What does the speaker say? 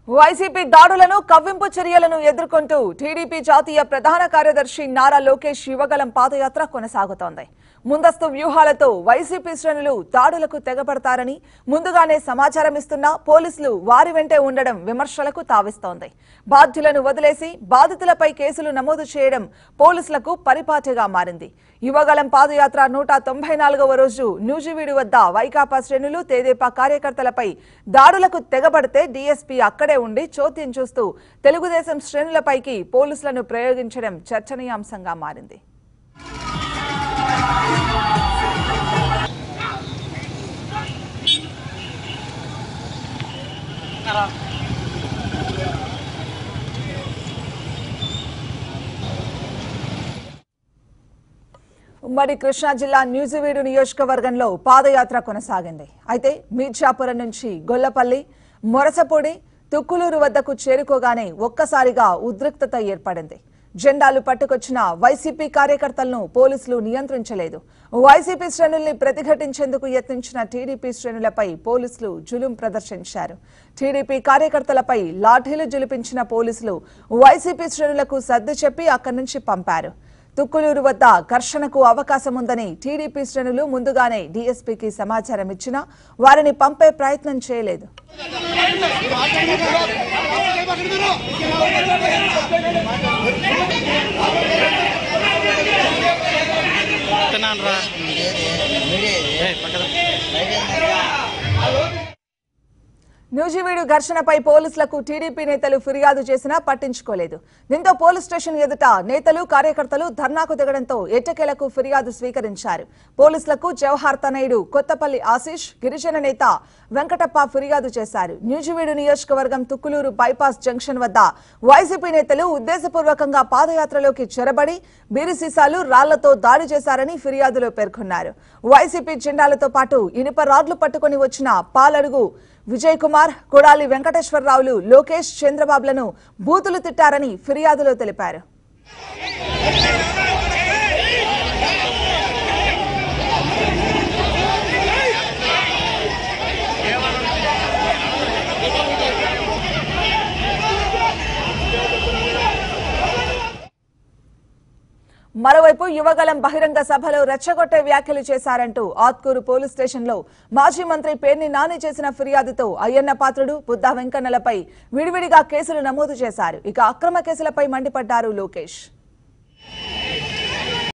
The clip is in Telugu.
వైసీపీ దాడులను కవ్వింపు చర్యలను ఎదుర్కొంటూ టీడీపీ జాతీయ ప్రధాన కార్యదర్శి నారా లోకేష్ యువగలం పాదయాత్ర కొనసాగుతోంది ముందస్తు వ్యూహాలతో వైసీపీ శ్రేణులు దాడులకు తెగపడతారని ముందుగానే సమాచారం ఇస్తున్నా పోలీసులు వారి వెంటే ఉండడం విమర్శలకు తావిస్తోంది బాధ్యులను వదిలేసి బాధితులపై కేసులు నమోదు చేయడం పోలీసులకు పరిపాటిగా మారింది యువగలం పాదయాత్ర నూట తొంభై నాలుగవ రోజు న్యూజివీడు వద్ద వైకాపా శ్రేణులు తెదేపా కార్యకర్తలపై దాడులకు తెగబడితే డీఎస్పీ అక్కడే ఉండి చోద్యం చూస్తూ తెలుగుదేశం శ్రేణులపైకి పోలీసులను ప్రయోగించడం చర్చనీయాంశంగా మారింది ఉమ్మడి కృష్ణా జిల్లా న్యూజివీడు నియోజకవర్గంలో పాదయాత్ర కొనసాగింది అయితే మీర్జాపురం నుంచి గొల్లపల్లి మొరసపొడి తుక్కులూరు వద్దకు చేరుకోగానే ఒక్కసారిగా ఉద్రిక్తత ఏర్పడింది జెండాలు పట్టుకొచ్చిన వైసీపీ కార్యకర్తలను పోలీసులు నియంత్రించలేదు వైసీపీ శ్రేణుల్ని ప్రతిఘటించేందుకు యత్నించిన టీడీపీ శ్రేణులపై పోలీసులు జులుం ప్రదర్శించారు టీడీపీ కార్యకర్తలపై లాఠీలు జులిపించిన పోలీసులు వైసీపీ శ్రేణులకు సర్ది చెప్పి అక్కడి నుంచి పంపారు తుక్కులూరు వద్ద ఘర్షణకు అవకాశం ఉందని టీడీపీ శ్రేణులు ముందుగానే డీఎస్పీకి సమాచారం ఇచ్చినా వారిని పంపే ప్రయత్నం చేయలేదు తిన్నాను రా న్యూజివీడు ఘర్షణపై పోలీసులకు టీడీపీ నేతలు ఫిర్యాదు చేసినా పట్టించుకోలేదు దీంతో పోలీస్ స్టేషన్ ఎదుట నేతలు కార్యకర్తలు ధర్నాకు దిగడంతో ఎట్టకేలకు ఫిర్యాదు స్వీకరించారు పోలీసులకు జవహర్ తనయుడు కొత్తపల్లి ఆశీష్ గిరిజన నేత వెంకటప్ప ఫిర్యాదు చేశారు న్యూజివీడు నియోజకవర్గం తుక్కులూరు బైపాస్ జంక్షన్ వద్ద వైసీపీ నేతలు ఉద్దేశపూర్వకంగా పాదయాత్రలోకి చొరబడి బీరి సీసాలు రాళ్లతో దాడి చేశారని ఫిర్యాదులో పేర్కొన్నారు వైసీపీ జెండాలతో పాటు ఇనుప రాడ్లు పట్టుకొని వచ్చిన పాలడుగు విజయ్ కుమార్ కొడాలి వెంకటేశ్వరరావులు లోకేష్ చంద్రబాబులను బూతులు తిట్టారని ఫిర్యాదులో తెలిపారు మరోవైపు యువగలం బహిరంగ సభలో రెచ్చగొట్టే వ్యాఖ్యలు చేశారంటూ ఆత్కూరు పోలీస్ స్టేషన్లో మాజీ మంత్రి పేర్ని నాని చేసిన ఫిర్యాదుతో అయ్యన్న పాత్రుడు బుద్ధా వెంకన్నలపై విడివిడిగా కేసులు నమోదు చేశారు ఇక అక్రమ కేసులపై మండిపడ్డారు లోకేష్